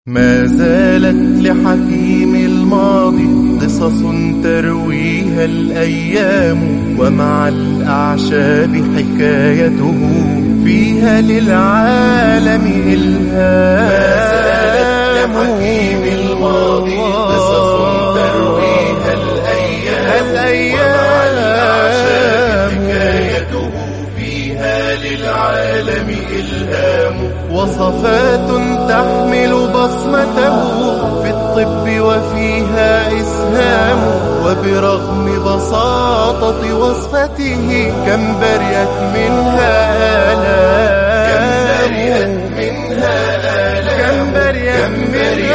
ما زالت لحكيم الماضي قصص ترويها الأيام ومع الأعشاب حكايته فيها للعالم إلهام ما زالت لحكيم الماضي قصص ترويها الأيام, ومع الأعشاب حكايته فيها للعالم إلهام وصفات تحمل بصمته في الطب وفيها إسهام وبرغم بساطة وصفته كم بريت منها آلام كم بريت منها آلام كم بريت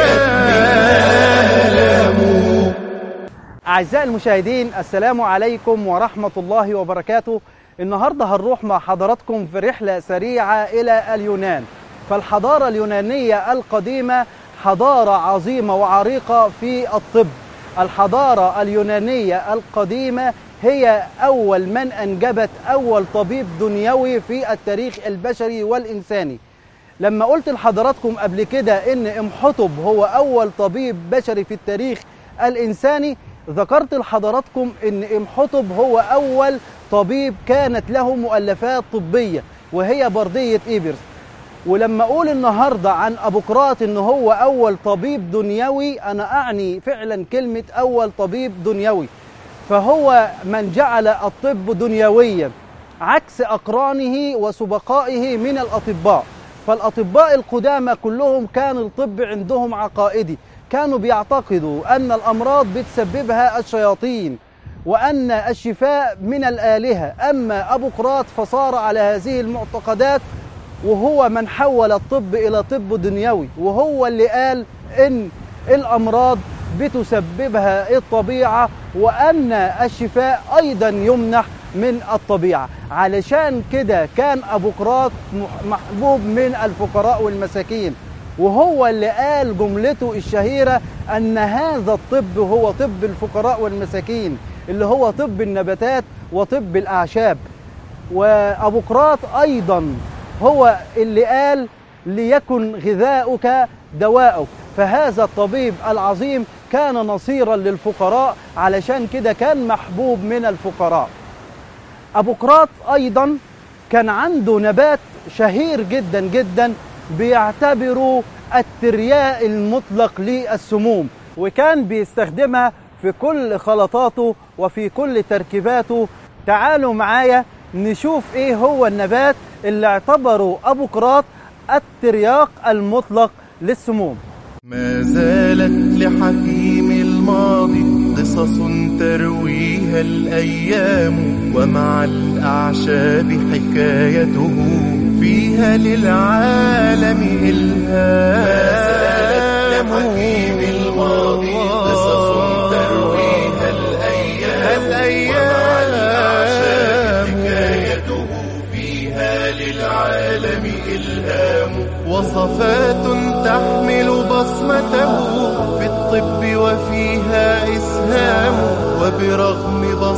منها آلام أعزائي المشاهدين السلام عليكم ورحمة الله وبركاته النهاردة هنروح مع حضراتكم في رحلة سريعة إلى اليونان فالحضارة اليونانية القديمة حضارة عظيمة وعريقة في الطب الحضارة اليونانية القديمة هي أول من أنجبت أول طبيب دنيوي في التاريخ البشري والإنساني لما قلت لحضراتكم قبل كده إن إمحطب هو أول طبيب بشري في التاريخ الإنساني ذكرت لحضراتكم إن إمحطب هو أول طبيب كانت له مؤلفات طبية وهي بردية إيبرس ولما أقول النهاردة عن أبوقراط إن هو أول طبيب دنيوي أنا أعني فعلا كلمة أول طبيب دنيوي فهو من جعل الطب دنيويا عكس أقرانه وسبقائه من الأطباء فالأطباء القدامى كلهم كان الطب عندهم عقائدي كانوا بيعتقدوا أن الأمراض بتسببها الشياطين وأن الشفاء من الآلهة أما أبو قراط فصار على هذه المعتقدات وهو من حول الطب إلى طب دنيوي وهو اللي قال إن الأمراض بتسببها الطبيعة وأن الشفاء أيضا يمنح من الطبيعة علشان كده كان أبو قراط محبوب من الفقراء والمساكين وهو اللي قال جملته الشهيرة أن هذا الطب هو طب الفقراء والمساكين اللي هو طب النباتات وطب الأعشاب وأبو قراط أيضا هو اللي قال ليكن غذاؤك دواؤك فهذا الطبيب العظيم كان نصيرا للفقراء علشان كده كان محبوب من الفقراء أبو قراط أيضا كان عنده نبات شهير جدا جدا بيعتبروا الترياء المطلق للسموم وكان بيستخدمها في كل خلطاته وفي كل تركيباته تعالوا معايا نشوف ايه هو النبات اللي اعتبره ابو قراط الترياق المطلق للسموم ما زالت لحكيم الماضي قصص ترويها الأيام ومع الأعشاب حكايته فيها للعالم إلهام ما زالت لحكيم الماضي قصص ترويها الأيام, الأيام ومع الأعشاب حكايته فيها للعالم إلهام وصفات تحمل بصمته في الطب وفيها إسهام وبرغم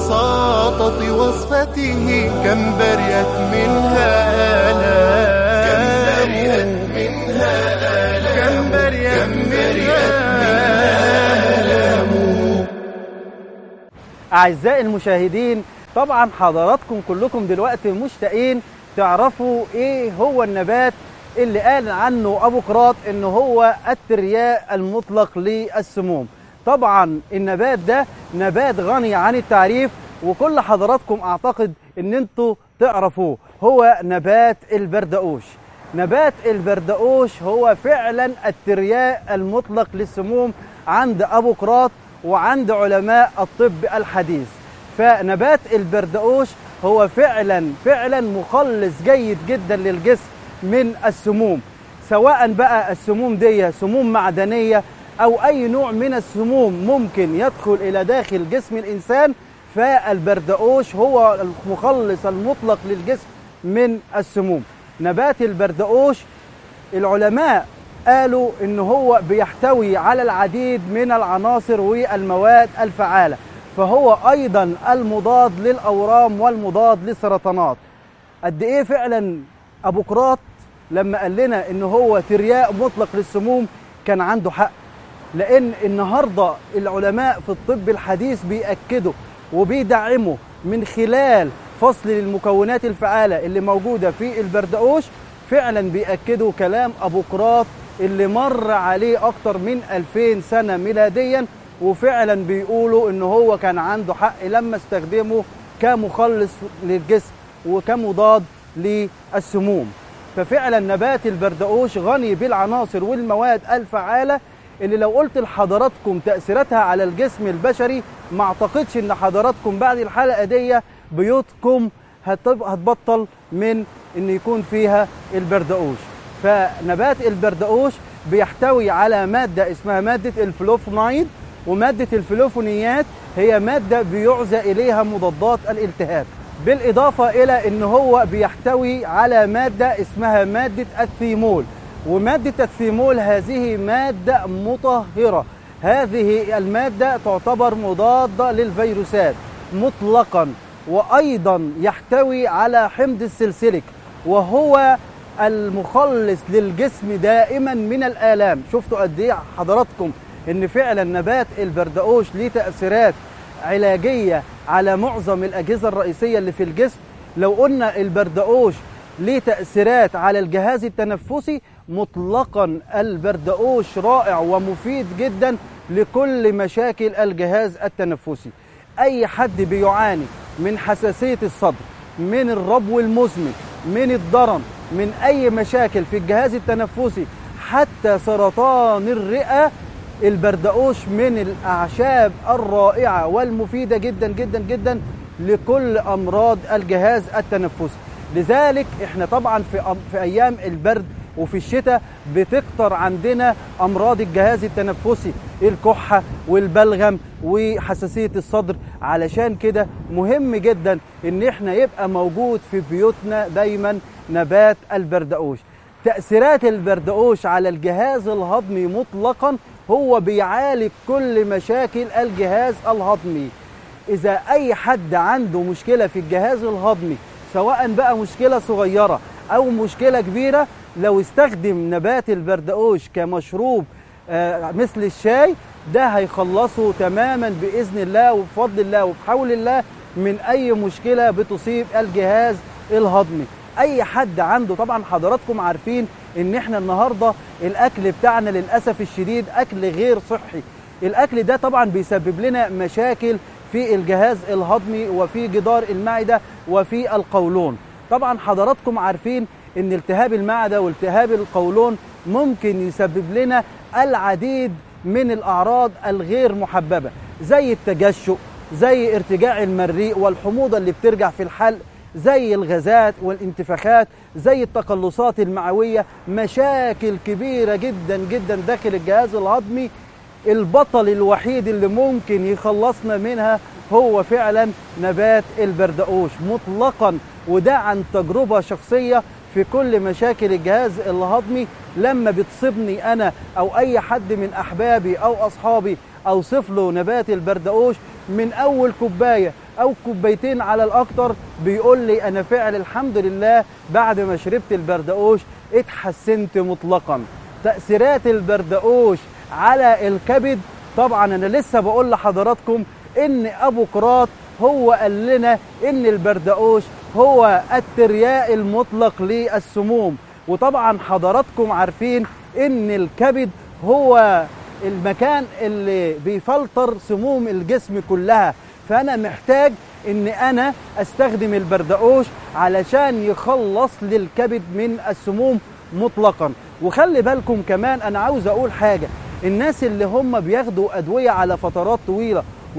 بساطة وصفته كم بريت منها آلام كم بريت منها آلام كم بريت منها آلام أعزائي المشاهدين طبعا حضراتكم كلكم دلوقتي مشتاقين تعرفوا ايه هو النبات اللي قال عنه ابو قراط ان هو الترياء المطلق للسموم طبعا النبات ده نبات غني عن التعريف وكل حضراتكم اعتقد ان انتوا تعرفوه هو نبات البردقوش نبات البردقوش هو فعلا الترياء المطلق للسموم عند ابو قراط وعند علماء الطب الحديث فنبات البردقوش هو فعلا فعلا مخلص جيد جدا للجسم من السموم سواء بقى السموم دي سموم معدنية أو أي نوع من السموم ممكن يدخل إلى داخل جسم الإنسان فالبردقوش هو المخلص المطلق للجسم من السموم نبات البردقوش العلماء قالوا إن هو بيحتوي على العديد من العناصر والمواد الفعالة فهو أيضا المضاد للأورام والمضاد للسرطانات قد إيه فعلا أبو قراط لما قال لنا إن هو ترياء مطلق للسموم كان عنده حق لان النهارده العلماء في الطب الحديث بيأكدوا وبيدعموا من خلال فصل المكونات الفعالة اللي موجودة في البردقوش فعلا بيأكدوا كلام أبو قراط اللي مر عليه أكتر من 2000 سنة ميلاديا وفعلا بيقولوا إن هو كان عنده حق لما استخدمه كمخلص للجسم وكمضاد للسموم ففعلا نبات البردقوش غني بالعناصر والمواد الفعالة اللي لو قلت لحضراتكم تأثيراتها على الجسم البشري ما اعتقدش ان حضراتكم بعد الحلقة دي بيوتكم هتبطل من ان يكون فيها البردقوش فنبات البردقوش بيحتوي على مادة اسمها مادة الفلوفونايد ومادة الفلوفونيات هي مادة بيعزى إليها مضادات الالتهاب بالإضافة إلى أن هو بيحتوي على مادة اسمها مادة الثيمول ومادة الثيمول هذه مادة مطهرة هذه المادة تعتبر مضادة للفيروسات مطلقا وأيضا يحتوي على حمض السلسلك وهو المخلص للجسم دائما من الآلام شفتوا قد ايه حضراتكم ان فعلا نبات البردقوش ليه تأثيرات علاجية على معظم الأجهزة الرئيسية اللي في الجسم لو قلنا البردقوش ليه تأثيرات على الجهاز التنفسي مطلقا البردقوش رائع ومفيد جدا لكل مشاكل الجهاز التنفسي أي حد بيعاني من حساسية الصدر من الربو المزمن من الضرن من أي مشاكل في الجهاز التنفسي حتى سرطان الرئة البردقوش من الأعشاب الرائعة والمفيدة جدا جدا جدا لكل أمراض الجهاز التنفسي لذلك احنا طبعا في, في أيام البرد وفي الشتاء بتكتر عندنا امراض الجهاز التنفسي الكحه والبلغم وحساسيه الصدر علشان كده مهم جدا ان احنا يبقى موجود في بيوتنا دايما نبات البردقوش تاثيرات البردقوش على الجهاز الهضمي مطلقا هو بيعالج كل مشاكل الجهاز الهضمي اذا اي حد عنده مشكله في الجهاز الهضمي سواء بقى مشكله صغيره او مشكله كبيره لو استخدم نبات البردقوش كمشروب آه مثل الشاي ده هيخلصه تماما باذن الله وبفضل الله وبحول الله من اي مشكله بتصيب الجهاز الهضمي اي حد عنده طبعا حضراتكم عارفين ان احنا النهارده الاكل بتاعنا للاسف الشديد اكل غير صحي الاكل ده طبعا بيسبب لنا مشاكل في الجهاز الهضمي وفي جدار المعده وفي القولون طبعا حضراتكم عارفين ان التهاب المعده والتهاب القولون ممكن يسبب لنا العديد من الاعراض الغير محببه زي التجشؤ زي ارتجاع المريء والحموضه اللي بترجع في الحلق زي الغازات والانتفاخات زي التقلصات المعويه مشاكل كبيره جدا جدا داخل الجهاز الهضمي البطل الوحيد اللي ممكن يخلصنا منها هو فعلا نبات البردقوش مطلقا وده عن تجربه شخصيه في كل مشاكل الجهاز الهضمي لما بتصيبني انا او اي حد من احبابي او اصحابي اوصف له نبات البردقوش من اول كوبايه او كوبايتين على الاكتر بيقول لي انا فعل الحمد لله بعد ما شربت البردقوش اتحسنت مطلقا تاثيرات البردقوش على الكبد طبعا انا لسه بقول لحضراتكم ان ابو قراط هو قال لنا ان البردقوش هو الترياء المطلق للسموم وطبعا حضراتكم عارفين ان الكبد هو المكان اللي بيفلتر سموم الجسم كلها فانا محتاج ان انا استخدم البردقوش علشان يخلص للكبد من السموم مطلقا وخلي بالكم كمان انا عاوز اقول حاجه الناس اللي هم بياخدوا ادويه على فترات طويله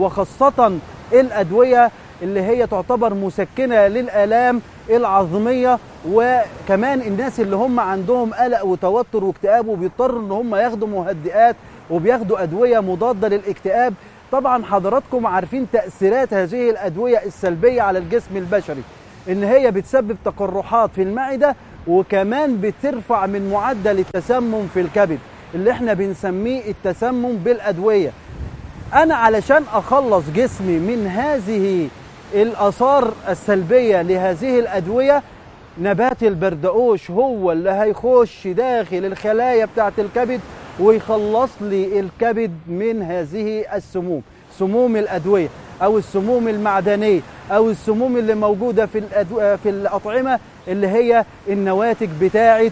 وخاصه الادويه اللي هي تعتبر مسكنه للالام العظميه وكمان الناس اللي هم عندهم قلق وتوتر واكتئاب وبيضطروا ان هم ياخدوا مهدئات وبياخدوا ادويه مضاده للاكتئاب طبعا حضراتكم عارفين تاثيرات هذه الادويه السلبيه على الجسم البشري ان هي بتسبب تقرحات في المعده وكمان بترفع من معدل التسمم في الكبد اللي احنا بنسميه التسمم بالادويه انا علشان اخلص جسمي من هذه الاثار السلبيه لهذه الادويه نبات البردقوش هو اللي هيخش داخل الخلايا بتاعه الكبد ويخلص لي الكبد من هذه السموم سموم الأدوية أو السموم المعدنية أو السموم اللي موجودة في الأدو... في الأطعمة اللي هي النواتج بتاعة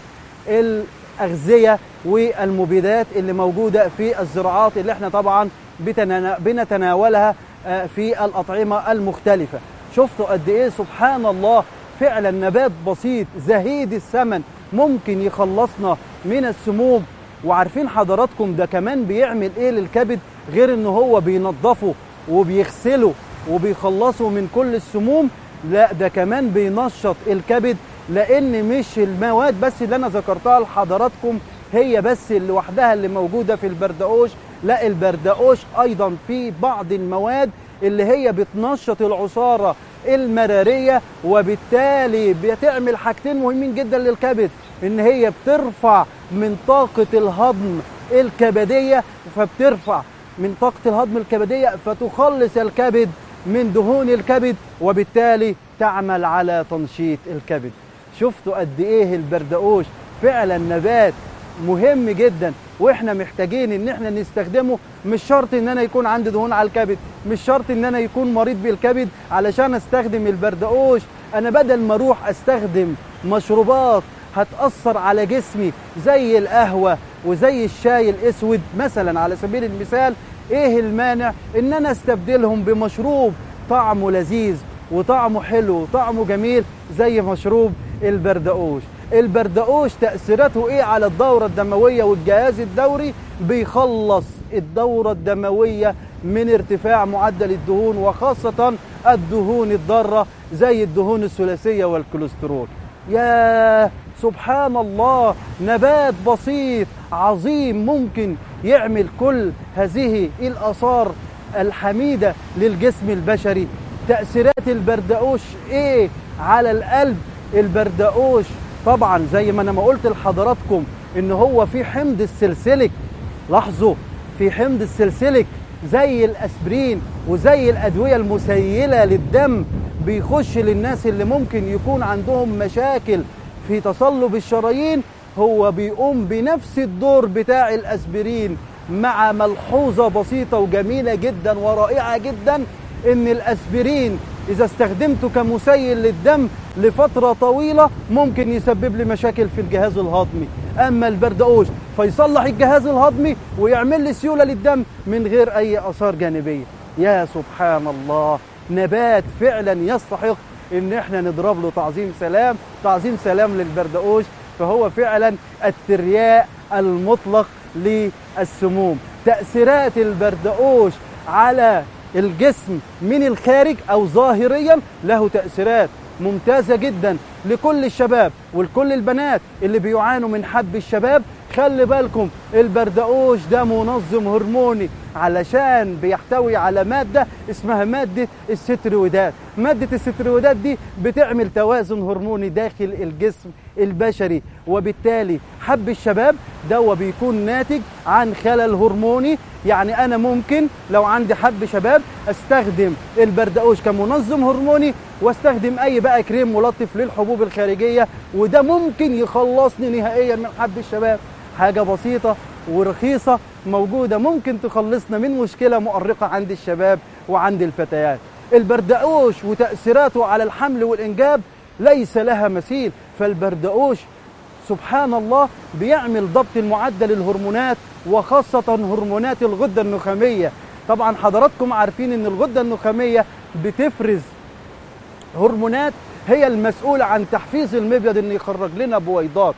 الأغذية والمبيدات اللي موجودة في الزراعات اللي احنا طبعا بتنا... بنتناولها في الأطعمة المختلفة شفتوا قد إيه سبحان الله فعلا نبات بسيط زهيد الثمن ممكن يخلصنا من السموم وعارفين حضراتكم ده كمان بيعمل ايه للكبد غير ان هو بينظفه وبيغسله وبيخلصه من كل السموم لا ده كمان بينشط الكبد لان مش المواد بس اللي انا ذكرتها لحضراتكم هي بس اللي لوحدها اللي موجوده في البردقوش لا البردقوش ايضا في بعض المواد اللي هي بتنشط العصاره المراريه وبالتالي بتعمل حاجتين مهمين جدا للكبد ان هي بترفع من طاقه الهضم الكبديه فبترفع من طاقه الهضم الكبديه فتخلص الكبد من دهون الكبد وبالتالي تعمل على تنشيط الكبد شفتوا قد ايه البردقوش فعلا نبات مهم جدا واحنا محتاجين ان احنا نستخدمه مش شرط ان انا يكون عندي دهون على الكبد مش شرط ان انا يكون مريض بالكبد علشان استخدم البردقوش انا بدل ما اروح استخدم مشروبات هتأثر على جسمي زي القهوة وزي الشاي الاسود مثلا على سبيل المثال ايه المانع ان انا استبدلهم بمشروب طعمه لذيذ وطعمه حلو وطعمه جميل زي مشروب البردقوش البردقوش تأثيراته ايه على الدورة الدموية والجهاز الدوري بيخلص الدورة الدموية من ارتفاع معدل الدهون وخاصة الدهون الضارة زي الدهون الثلاثية والكوليسترول يا سبحان الله نبات بسيط عظيم ممكن يعمل كل هذه الآثار الحميدة للجسم البشري تأثيرات البردقوش ايه على القلب البردقوش طبعا زي ما انا ما قلت لحضراتكم ان هو في حمض السلسلك لاحظوا في حمض السلسلك زي الاسبرين وزي الادويه المسيله للدم بيخش للناس اللي ممكن يكون عندهم مشاكل في تصلب الشرايين هو بيقوم بنفس الدور بتاع الاسبرين مع ملحوظه بسيطه وجميله جدا ورائعه جدا ان الاسبرين اذا استخدمته كمسيل للدم لفتره طويله ممكن يسبب لي مشاكل في الجهاز الهضمي اما البردقوش فيصلح الجهاز الهضمي ويعمل لي سيوله للدم من غير اي اثار جانبيه يا سبحان الله نبات فعلا يستحق ان احنا نضرب له تعظيم سلام تعظيم سلام للبردقوش فهو فعلا الترياء المطلق للسموم تاثيرات البردقوش على الجسم من الخارج او ظاهريا له تاثيرات ممتازه جدا لكل الشباب ولكل البنات اللي بيعانوا من حب الشباب خلي بالكم البردقوش ده منظم هرموني علشان بيحتوي على مادة اسمها مادة السترويدات مادة السترويدات دي بتعمل توازن هرموني داخل الجسم البشري وبالتالي حب الشباب ده بيكون ناتج عن خلل هرموني يعني أنا ممكن لو عندي حب شباب استخدم البردقوش كمنظم هرموني واستخدم أي بقى كريم ملطف للحبوب الخارجية وده ممكن يخلصني نهائيا من حب الشباب حاجة بسيطة ورخيصة موجودة ممكن تخلصنا من مشكلة مؤرقة عند الشباب وعند الفتيات البردقوش وتأثيراته على الحمل والإنجاب ليس لها مثيل فالبردقوش سبحان الله بيعمل ضبط المعدل الهرمونات وخاصة هرمونات الغدة النخامية طبعا حضراتكم عارفين ان الغدة النخامية بتفرز هرمونات هي المسؤولة عن تحفيز المبيض ان يخرج لنا بويضات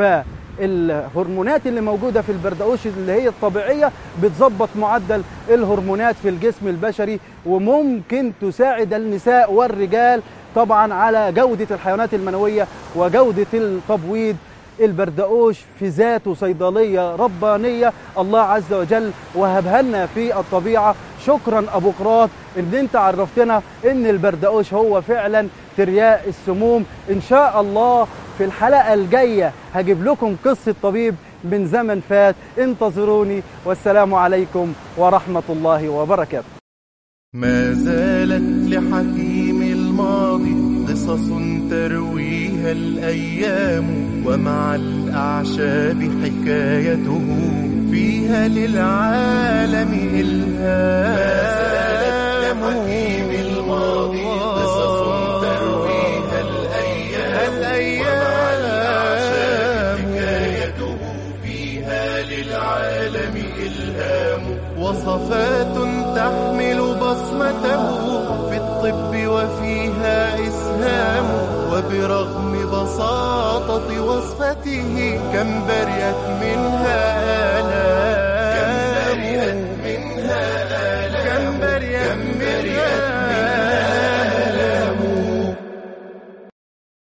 فالهرمونات اللي موجودة في البردقوش اللي هي الطبيعية بتظبط معدل الهرمونات في الجسم البشري وممكن تساعد النساء والرجال طبعا على جودة الحيوانات المنوية وجودة التبويض البردقوش في ذاته صيدلية ربانية الله عز وجل وهبها لنا في الطبيعة شكرا أبو قراط إن أنت عرفتنا إن البردقوش هو فعلا ترياء السموم إن شاء الله في الحلقة الجاية هجيب لكم قصة طبيب من زمن فات انتظروني والسلام عليكم ورحمة الله وبركاته ما زالت لحكيم الماضي قصص ترويها الأيام ومع الأعشاب حكايته فيها للعالم إلهام حكيم الماضي قصص ترويها الأيام الأيام حكايته فيها للعالم إلهام وصفات تحمل بصمته في الطب وفيها إسهام وبرغم بساطة وصفته كم بريت منها